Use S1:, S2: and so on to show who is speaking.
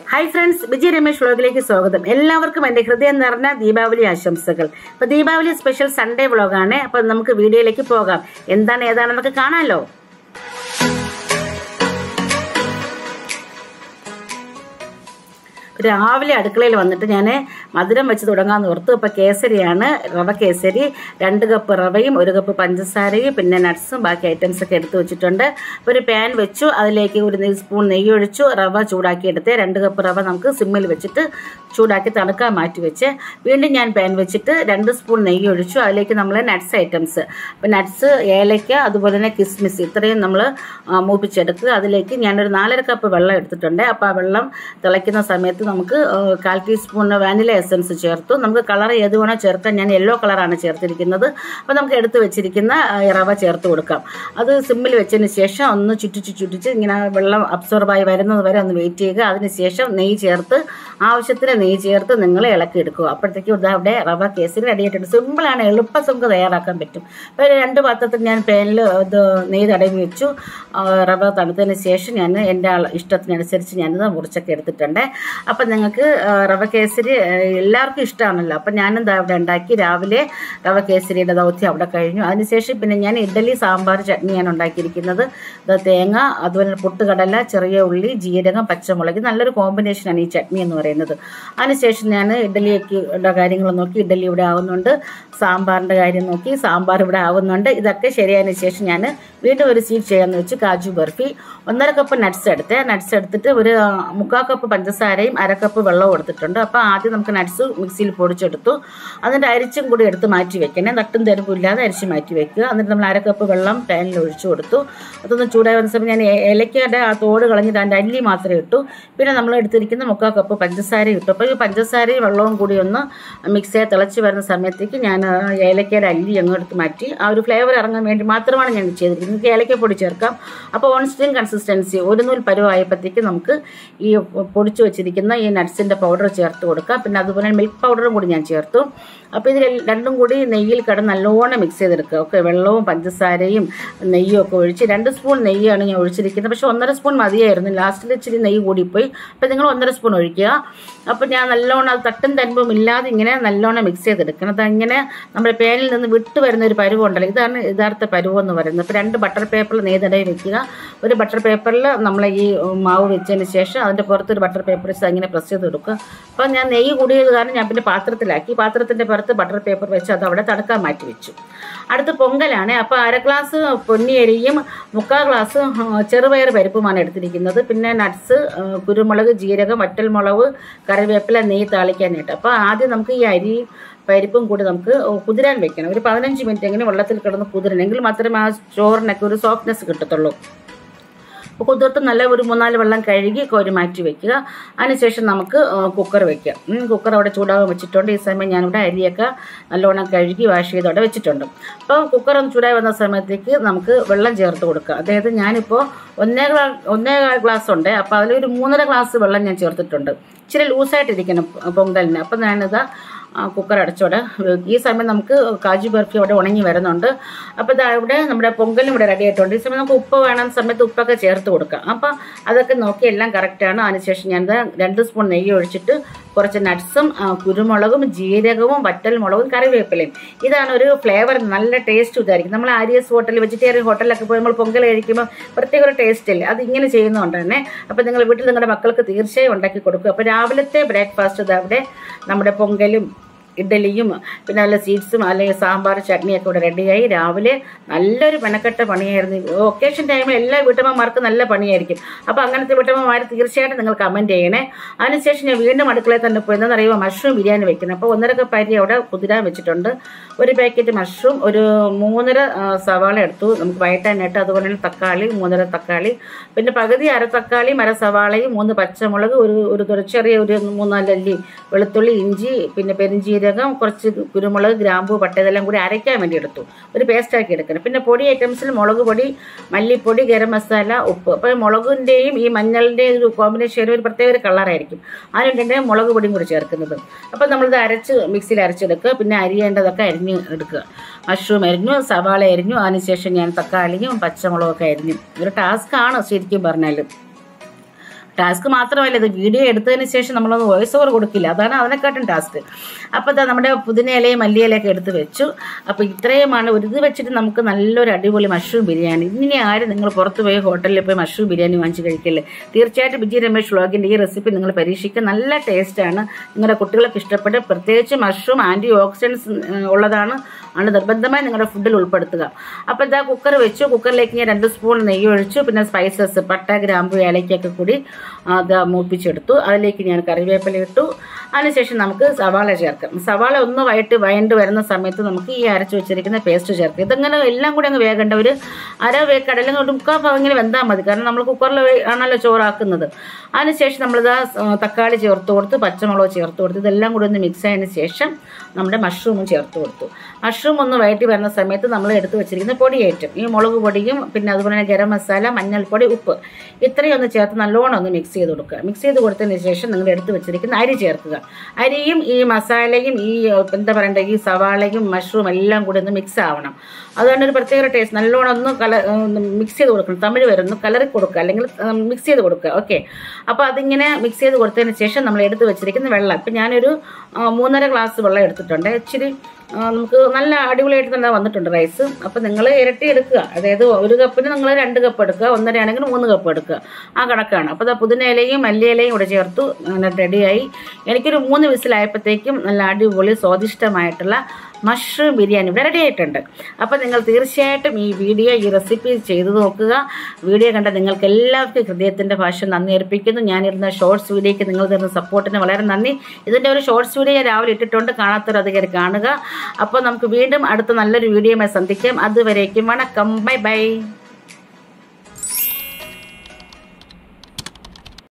S1: hi friends Vijay Ramesh വ്ളോഗിലേക്ക് സ്വാഗതം എല്ലാവർക്കും എൻ്റെ ഹൃദയം നിറഞ്ഞ ദീപാവലി ആശംസകൾ അപ്പോൾ ദീപാവലി സ്പെഷ്യൽ സൺഡേ വ്ളോഗാണ് അപ്പോൾ നമുക്ക് വീഡിയോയിലേക്ക് പോകാം എന്താണ് ഏതാണെന്നൊക്കെ കാണാമല്ലോ രാവിലെ അടുക്കളയിൽ വന്നിട്ട് ഞാൻ മധുരം വെച്ച് തുടങ്ങാമെന്ന് ഓർത്തു അപ്പോൾ കേസരിയാണ് റവ കേസരി രണ്ട് കപ്പ് റവയും ഒരു കപ്പ് പഞ്ചസാരയും പിന്നെ നട്ട്സും ബാക്കി ഐറ്റംസ് ഒക്കെ എടുത്ത് വെച്ചിട്ടുണ്ട് അപ്പോൾ ഒരു പാൻ വെച്ചു അതിലേക്ക് ഒരു നെയ് സ്പൂൺ നെയ്യ് ഒഴിച്ചു റവ ചൂടാക്കി എടുത്ത് രണ്ട് കപ്പ് റവ നമുക്ക് സിമ്മിൽ വെച്ചിട്ട് ചൂടാക്കി തണുക്കാൻ മാറ്റി വെച്ച് വീണ്ടും ഞാൻ പാൻ വെച്ചിട്ട് രണ്ട് സ്പൂൺ നെയ്യ് ഒഴിച്ചു അതിലേക്ക് നമ്മൾ നട്ട്സ് ഐറ്റംസ് അപ്പോൾ നട്ട്സ് ഏലയ്ക്ക അതുപോലെ തന്നെ കിസ്മിസ് ഇത്രയും നമ്മൾ മൂപ്പിച്ചെടുക്കുക അതിലേക്ക് ഞാനൊരു നാലര കപ്പ് വെള്ളം എടുത്തിട്ടുണ്ട് അപ്പോൾ ആ വെള്ളം തിളയ്ക്കുന്ന സമയത്ത് നമുക്ക് ആ, കാൽ ടീസ്പൂൺ വാനില എസൻസ് ചേർത്തു നമുക്ക് കളർ ഏത് വേണോ ചേർക്കാൻ ഞാൻ യെല്ലോ കളറാണ് ചേർത്തിരിക്കുന്നത് അപ്പോൾ നമുക്ക് എടുത്ത് വെച്ചിരിക്കുന്ന ആ, റവ ചേർത്ത് കൊടുക്കാം അത് സിമ്മിൽ വെച്ചതിന് ശേഷം ഒന്ന് ചുറ്റിച്ച് ചുറ്റിച്ച് ഇങ്ങനെ വെള്ളം അബ്സോർബായി വരുന്നത് വരെ ഒന്ന് വെയിറ്റ് ചെയ്യുക അതിന് ശേഷം നെയ്യ് ചേർത്ത് ആവശ്യത്തിന് നെയ്യ് ചേർത്ത് നിങ്ങൾ ഇളക്കി എടുക്കുക അപ്പോഴത്തേക്കും ഇതാ അവിടെ റവ കേസിൽ റെഡിയായിട്ടുണ്ട് സിമ്പിളാണ് എളുപ്പം നമുക്ക് തയ്യാറാക്കാൻ പറ്റും അപ്പോൾ രണ്ട് പാത്രത്തിൽ ഞാൻ പാനിൽ ഇത് നെയ്യ് തടവി വെച്ചു ആ, റവ തണുത്തതിന് ശേഷം ഞാൻ എൻ്റെ ആൾ ഇഷ്ടത്തിനനുസരിച്ച് ഞാനിത് മുറിച്ചൊക്കെ എടുത്തിട്ടുണ്ട് അപ്പം നിങ്ങൾക്ക് ആ, റവ കേസരി ആ, എല്ലാവർക്കും ഇഷ്ടമാണല്ലോ അപ്പം ഞാനും ദാ ഇവിടെ ഉണ്ടാക്കി രാവിലെ റവ കേസരിയുടെ ദൗത്യം അവിടെ കഴിഞ്ഞു അതിനുശേഷം പിന്നെ ഞാൻ ഇഡ്ഡലി സാമ്പാർ ചട്നിയാണ് ഉണ്ടാക്കിയിരിക്കുന്നത് ഇത് തേങ്ങ അതുപോലെ പൊട്ടുകടല ചെറിയ ഉള്ളി ജീരകം പച്ചമുളക് നല്ലൊരു കോമ്പിനേഷനാണ് ഈ ചട്നി എന്ന് പറയുന്നത് അതിനുശേഷം ഞാൻ ഇഡ്ഡലിയൊക്കെ ഉള്ള കാര്യങ്ങൾ നോക്കി ഇഡ്ഡലി ഇവിടെ ആവുന്നുണ്ട് സാമ്പാറിൻ്റെ കാര്യം നോക്കി സാമ്പാർ ഇവിടെ ആവുന്നുണ്ട് ഇതൊക്കെ ശരിയായതിനു ശേഷം ഞാൻ വീണ്ടും ഒരു സ്വീറ്റ് ചെയ്യാമെന്ന് വെച്ച് കാജു ബർഫി ഒന്നര കപ്പ് നട്ട്സ് എടുത്ത് നട്ട്സ് എടുത്തിട്ട് ഒരു ആ, മുക്കാൽ കപ്പ് പഞ്ചസാരയും അര കപ്പ് വെള്ളവും എടുത്തിട്ടുണ്ട് അപ്പോൾ ആദ്യം നമുക്ക് നട്ട്സ് മിക്സിയിൽ പൊടിച്ചെടുത്തു അതിൻ്റെ അരിച്ചും കൂടി എടുത്ത് മാറ്റി വെക്കണേ നട്ടും തെരുപ്പും ഇല്ലാതെ അരിച്ച് മാറ്റി വെക്കുക എന്നിട്ട് നമ്മൾ അര കപ്പ് വെള്ളം പാനിൽ ഒഴിച്ചു കൊടുത്തു അതൊന്ന് ചൂടായ വന്ന സമയം ഞാൻ ഏ- ഏലക്കയുടെ ആ തോട് കളഞ്ഞിട്ട് അതിൻ്റെ അല്ലി മാത്രമേ ഇട്ടു പിന്നെ നമ്മൾ എടുത്തിരിക്കുന്ന മുക്കാൽ കപ്പ് പഞ്ചസാര ഇട്ടു അപ്പോൾ ഈ പഞ്ചസാരയും വെള്ളവും കൂടി ഒന്ന് മിക്സ് ചെയ്ത് തിളച്ച് വരുന്ന സമയത്തേക്ക് ഞാൻ ആ ഏലക്കയുടെ അല്ലി അങ്ങ് എടുത്ത് മാറ്റി ആ ഒരു ഫ്ലേവർ ഇറങ്ങാൻ വേണ്ടി മാത്രമാണ് ഞാൻ ഇത് ചെയ്തിരിക്കുന്നത് നിങ്ങൾക്ക് ഏലക്കപ്പൊടി ചേർക്കാം അപ്പോൾ ഓൺ സ്ട്രിങ് കൺസിസ്റ്റൻസി ഒരു നൂൽ പരുവായപ്പോഴത്തേക്ക് നമുക്ക് ഈ പൊടിച്ചു വെച്ചിരിക്കുന്ന ഈ നട്ട്സിൻ്റെ പൗഡർ ചേർത്ത് കൊടുക്കാം പിന്നെ അതുപോലെ മിൽക്ക് പൗഡറും കൂടി ഞാൻ ചേർത്തു അപ്പോൾ ഇതിൽ രണ്ടും കൂടി നെയ്യിൽ കിടന്ന് നല്ലോണം മിക്സ് ചെയ്തെടുക്കുക ഓക്കെ വെള്ളവും പഞ്ചസാരയും നെയ്യും ഒക്കെ ഒഴിച്ച് രണ്ട് സ്പൂൺ നെയ്യാണ് ഞാൻ ഒഴിച്ചിരിക്കുന്നത് പക്ഷേ ഒന്നര സ്പൂൺ മതിയായിരുന്നു ലാസ്റ്റിൽ ഇച്ചിരി നെയ്യ് കൂടിപ്പോയി അപ്പോൾ നിങ്ങൾ ഒന്നര സ്പൂൺ ഒഴിക്കുക അപ്പോൾ ഞാൻ നല്ലോണം അത് തട്ടും തൻപും ഇല്ലാതെ ഇങ്ങനെ നല്ലോണം മിക്സ് ചെയ്തെടുക്കണം അതങ്ങനെ നമ്മുടെ പാനിൽ നിന്ന് വിട്ട് വരുന്ന ഒരു പരുവുണ്ടല്ലോ ഇതാണ് യഥാർത്ഥ പരുവ് എന്ന് പറയുന്നത് അപ്പോൾ രണ്ട് ബട്ടർ പേപ്പറിൽ നെയ്തടയിൽ വെക്കുക ഒരു ബട്ടർ പേപ്പറിൽ നമ്മൾ ഈ മാവ് വെച്ചതിന് ശേഷം അതിൻ്റെ പുറത്ത് ഒരു ബട്ടർ പേപ്പർ വെച്ച് അങ്ങനെ പ്രസ് ചെയ്ത് കൊടുക്കുക അപ്പോൾ ഞാൻ നെയ്യ് കൂടിയത് കാരണം ഞാൻ പിന്നെ പാത്രത്തിലാക്കി പാത്രത്തിൻ്റെ പുറത്ത് ബട്ടർ പേപ്പർ വെച്ച് അത് അവിടെ തണുക്കാൻ മാറ്റി വെച്ചു അടുത്ത് പൊങ്കലാണ് അപ്പോൾ അര ഗ്ലാസ് പൊന്നിയരിയും മുക്കാൽ ഗ്ലാസ് ആ, ചെറുപയർ പരിപ്പുമാണ് എടുത്തിരിക്കുന്നത് പിന്നെ നട്ട്സ് ആ, കുരുമുളക് ജീരകം വറ്റൽമുളക് കറിവേപ്പില നെയ്യ് താളിക്കാനായിട്ട് അപ്പോൾ ആദ്യം നമുക്ക് ഈ അരി പരിപ്പും കൂടി നമുക്ക് കുതിരാൻ വെക്കണം ഒരു പതിനഞ്ച് മിനിറ്റ് എങ്കിലും വെള്ളത്തിൽ കിടന്ന് കുതിരണം എങ്കിൽ മാത്രമേ ആ ചോറിനൊക്കെ ഒരു സോഫ്റ്റ്നെസ് കിട്ടത്തുള്ളൂ അപ്പോൾ കുതിർത്ത് നല്ല ഒരു മൂന്നാല് വെള്ളം കഴുകി കോരി മാറ്റി വെക്കുക അതിനുശേഷം നമുക്ക് കുക്കർ വെക്കുക ഉം, കുക്കർ അവിടെ ചൂടാകാൻ വെച്ചിട്ടുണ്ട് ഈ സമയം ഞാനിവിടെ അരിയൊക്കെ നല്ലോണം കഴുകി വാഷ് ചെയ്ത് അവിടെ വെച്ചിട്ടുണ്ട് അപ്പോൾ കുക്കർ ഒന്ന് ചൂടായി വന്ന സമയത്തേക്ക് നമുക്ക് വെള്ളം ചേർത്ത് കൊടുക്കുക അതായത് ഞാനിപ്പോൾ ഒന്നേ ഗ്ലാ ഒന്നേ ഗ്ലാസ് ഉണ്ട് അപ്പോൾ അതിലൊരു മൂന്നര ഗ്ലാസ് വെള്ളം ഞാൻ ചേർത്തിട്ടുണ്ട് ഇച്ചിരി ലൂസായിട്ടിരിക്കണം പൊങ്കലിന് അപ്പം ഞാനിതാ ആ, കുക്കർ അടച്ചോടെ ഈ സമയം നമുക്ക് കാജു ബർഫി അവിടെ ഉണങ്ങി വരുന്നുണ്ട് അപ്പോൾ ഇതാ ഇവിടെ നമ്മുടെ പൊങ്കലും ഇവിടെ റെഡി ആയിട്ടുണ്ട് ഈ സമയം നമുക്ക് ഉപ്പ് വേണം സമയത്ത് ഉപ്പൊക്കെ ചേർത്ത് കൊടുക്കാം അപ്പം അതൊക്കെ നോക്കി എല്ലാം കറക്റ്റാണ് അതിനുശേഷം ഞാനിത് രണ്ട് സ്പൂൺ നെയ്യ് ഒഴിച്ചിട്ട് കുറച്ച് നട്ട്സും ആ, കുരുമുളകും ജീരകവും വറ്റൽ മുളകും കറിവേപ്പിലയും ഇതാണ് ഒരു ഫ്ലേവർ നല്ല ടേസ്റ്റ് ഇതായിരിക്കും നമ്മൾ ആര്യസ് ഹോട്ടലിൽ വെജിറ്റേറിയൻ ഹോട്ടലിലൊക്കെ പോയി നമ്മൾ പൊങ്കൽ കഴിക്കുമ്പോൾ പ്രത്യേക ഒരു ടേസ്റ്റ് ഇല്ലേ അത് ഇങ്ങനെ ചെയ്യുന്നതുകൊണ്ട് തന്നെ അപ്പോൾ നിങ്ങൾ വീട്ടിൽ നിങ്ങളുടെ മക്കൾക്ക് തീർച്ചയായും ഉണ്ടാക്കി കൊടുക്കുക അപ്പോൾ രാവിലത്തെ ബ്രേക്ക്ഫാസ്റ്റ് ഇത് അവിടെ നമ്മുടെ പൊങ്കലും ഇഡ്ഡലിയും പിന്നെ നല്ല സ്വീറ്റ്സും അല്ലെങ്കിൽ സാമ്പാർ ചട്നിയൊക്കെ ഇവിടെ റെഡിയായി രാവിലെ നല്ലൊരു മെനക്കെട്ട പണിയായിരുന്നു ഒക്കേഷൻ ടൈമിൽ എല്ലാ വീട്ടമ്മമാർക്കും നല്ല പണിയായിരിക്കും അപ്പോൾ അങ്ങനത്തെ വീട്ടമ്മമാർ തീർച്ചയായിട്ടും നിങ്ങൾ കമൻറ്റ് ചെയ്യണേ അതിനുശേഷം ഞാൻ വീണ്ടും അടുക്കളയിൽ തന്നെ പോയി എന്താണെന്ന് അറിയുമോ മഷ്റൂം ബിരിയാണി വെക്കുന്നത് അപ്പോൾ ഒന്നര കപ്പ് അരി അവിടെ കുതിരാൻ വെച്ചിട്ടുണ്ട് ഒരു പാക്കറ്റ് മഷ്റൂം ഒരു മൂന്നര ആ, സവാള എടുത്തു നമുക്ക് വയറ്റാനായിട്ട് അതുപോലെ തന്നെ തക്കാളി മൂന്നര തക്കാളി പിന്നെ പകുതി അര തക്കാളിയും അര സവാളയും മൂന്ന് പച്ചമുളക് ഒരു ഒരു തുട- ചെറിയ ഒരു മൂന്നാല് അല്ലി വെളുത്തുള്ളി ഇഞ്ചി പിന്നെ പെരിഞ്ചീരകം കുറച്ച് കുരുമുളക് ഗ്രാമ്പൂ പട്ട ഇതെല്ലാം കൂടി അരയ്ക്കാൻ വേണ്ടി എടുത്തു ഒരു പേസ്റ്റ് ആക്കി എടുക്കണം പിന്നെ പൊടി ഐറ്റംസിൽ മുളക് പൊടി മല്ലിപ്പൊടി ഗരം മസാല ഉപ്പ് അപ്പോൾ മുളകിൻ്റെയും ഈ മഞ്ഞളിൻ്റെയും ഒരു കോമ്പിനേഷൻ ഒരു പ്രത്യേക ഒരു കളറായിരിക്കും അതിനുണ്ടെങ്കിൽ മുളക് പൊടിയും കൂടി ചേർക്കുന്നത് അപ്പോൾ നമ്മളിത് അരച്ച് മിക്സിയിൽ അരച്ചെടുക്കുക പിന്നെ അരിയേണ്ടതൊക്കെ അരിഞ്ഞ് എടുക്കുക മഷ്റൂം അരിഞ്ഞു സവാള അരിഞ്ഞു അതിനുശേഷം ഞാൻ തക്കാളിയും പച്ചമുളകൊക്കെ അരിഞ്ഞു ഒരു ടാസ്ക്കാണ് ശരിക്കും പറഞ്ഞാൽ ടാസ്ക് മാത്രമല്ല ഇത് വീഡിയോ എടുത്തതിന് ശേഷം നമ്മളൊന്ന് വോയിസ് ഓവർ കൊടുക്കില്ല അതാണ് അതിനെക്കാട്ടും ടാസ്ക് അപ്പോൾ ഇതാ നമ്മുടെ പുതിനയിലയും മല്ലിയിലയൊക്കെ എടുത്ത് വെച്ചു അപ്പോൾ ഇത്രയുമാണ് ഒരു ഇത് വെച്ചിട്ട് നമുക്ക് നല്ലൊരു അടിപൊളി മഷ്റൂം ബിരിയാണി ഇനി ആരും നിങ്ങൾ പുറത്ത് പോയി ഹോട്ടലിൽ പോയി മഷ്റൂം ബിരിയാണി വാങ്ങിച്ച് കഴിക്കില്ലേ തീർച്ചയായിട്ടും വിജയ് രമേശ് വ്ളോഗിൻ്റെ ഈ റെസിപ്പി നിങ്ങൾ പരീക്ഷിക്കുക നല്ല ടേസ്റ്റാണ് നിങ്ങളുടെ കുട്ടികൾക്ക് ഇഷ്ടപ്പെട്ട് പ്രത്യേകിച്ച് മഷ്റൂം ആൻറ്റി ഓക്സിഡൻസ് ഉള്ളതാണ് ആണ് നിർബന്ധമായി നിങ്ങളുടെ ഫുഡിൽ ഉൾപ്പെടുത്തുക അപ്പോൾ ഇതാ കുക്കർ വെച്ചു കുക്കറിലേക്ക് ഞാൻ രണ്ട് സ്പൂൺ നെയ്യ് ഒഴിച്ചു പിന്നെ സ്പൈസസ് പട്ട ഗ്രാമ്പു ഏലക്കൊക്കെ കൂടി അത് മൂപ്പിച്ചെടുത്തു അതിലേക്ക് ഞാൻ കറിവേപ്പില ഇട്ടു അതിനുശേഷം നമുക്ക് സവാള ചേർക്കാം സവാള ഒന്ന് വയറ്റ് വയണ്ട് വരുന്ന സമയത്ത് നമുക്ക് ഈ അരച്ച് വെച്ചിരിക്കുന്ന പേസ്റ്റ് ചേർക്കാം ഇതങ്ങനെ എല്ലാം കൂടി അങ്ങ് വേകേണ്ട ഒരു അര വേക്ക് അല്ലെങ്കിൽ ഒരു മുക്കാൽ ഭാഗം ഇങ്ങനെ വെന്താൽ മതി കാരണം നമ്മൾ കുക്കറിൽ ആണല്ലോ ചോറാക്കുന്നത് അതിനുശേഷം നമ്മളിത് തക്കാളി ചേർത്ത് കൊടുത്ത് പച്ചമുളക് ചേർത്ത് കൊടുത്ത് ഇതെല്ലാം കൂടി ഒന്ന് മിക്സ് ആയതിന് ശേഷം നമ്മുടെ മഷ്റൂമും ചേർത്ത് കൊടുത്തു മഷ്റൂം ഒന്ന് വയറ്റി വരുന്ന സമയത്ത് നമ്മൾ എടുത്ത് വെച്ചിരിക്കുന്ന പൊടിയേറ്റും ഈ മുളക് പൊടിയും പിന്നെ അതുപോലെ തന്നെ ഗരം മസാല മഞ്ഞൾപ്പൊടി ഉപ്പ് ഇത്രയും ഒന്ന് ചേർത്ത് നല്ലോണം ഒന്ന് മിക്സ് ചെയ്ത് കൊടുക്കുക മിക്സ് ചെയ്ത് കൊടുത്തതിന് ശേഷം നിങ്ങൾ എടുത്ത് വെച്ചിരിക്കുന്ന അരി ചേർക്കുക അരിയും ഈ മസാലയും ഈ എന്താ പറയണ്ടേ ഈ സവാളയും മഷ്റൂം എല്ലാം കൂടി ഒന്ന് മിക്സ് ആവണം അതുകൊണ്ട് ഒരു പ്രത്യേക ടേസ്റ്റ് നല്ലോണം ഒന്ന് കല മിക്സ് ചെയ്ത് കൊടുക്കണം തമിഴ് വരുന്നു കലറി കൊടുക്കുക അല്ലെങ്കിൽ മിക്സ് ചെയ്ത് കൊടുക്കുക ഓക്കെ അപ്പോൾ അതിങ്ങനെ മിക്സ് ചെയ്ത് കൊടുത്തതിന് ശേഷം നമ്മൾ എടുത്ത് വെച്ചിരിക്കുന്ന വെള്ളം ഇപ്പം ഞാനൊരു ആ, മൂന്നര ഗ്ലാസ് വെള്ളം എടുത്തിട്ടുണ്ട് ഇച്ചിരി ആ, നമുക്ക് നല്ല അടിപൊളിയായിട്ട് തന്നെ വന്നിട്ടുണ്ട് റൈസ് അപ്പോൾ നിങ്ങൾ ഇരട്ടി എടുക്കുക അതായത് ഒരു കപ്പിന് നിങ്ങൾ രണ്ട് കപ്പ് എടുക്കുക ഒന്നര ആണെങ്കിൽ മൂന്ന് കപ്പ് എടുക്കുക ആ കണക്കാണ് അപ്പോൾ അത് പുതിനയിലയും മല്ലിയിലയും കൂടെ ചേർത്തു അങ്ങനെ റെഡിയായി എനിക്കൊരു മൂന്ന് വിസിലായപ്പോഴത്തേക്കും നല്ല അടിപൊളി സ്വാദിഷ്ടമായിട്ടുള്ള മഷ്റൂം ബിരിയാണി ഇവിടെ റെഡി ആയിട്ടുണ്ട് അപ്പോൾ നിങ്ങൾ തീർച്ചയായിട്ടും ഈ വീഡിയോ ഈ റെസിപ്പി ചെയ്തു നോക്കുക വീഡിയോ കണ്ട നിങ്ങൾക്ക് എല്ലാവർക്കും ഹൃദയത്തിൻ്റെ ഭാഷ നന്ദി അർപ്പിക്കുന്നു ഞാനിരുന്ന ഷോർട്സ് വീഡിയോയ്ക്ക് നിങ്ങൾ തരുന്ന സപ്പോർട്ടിന് വളരെ നന്ദി ഇതിൻ്റെ ഒരു ഷോർട്സ് വീഡിയോ ഞാൻ രാവിലെ ഇട്ടിട്ടുണ്ട് കാണാത്തവർ അത് കയറി കാണുക അപ്പോൾ നമുക്ക് വീണ്ടും അടുത്ത നല്ലൊരു വീഡിയോയുമായി സന്ധിക്കാം അതുവരേക്കും വണക്കം ബൈ ബൈ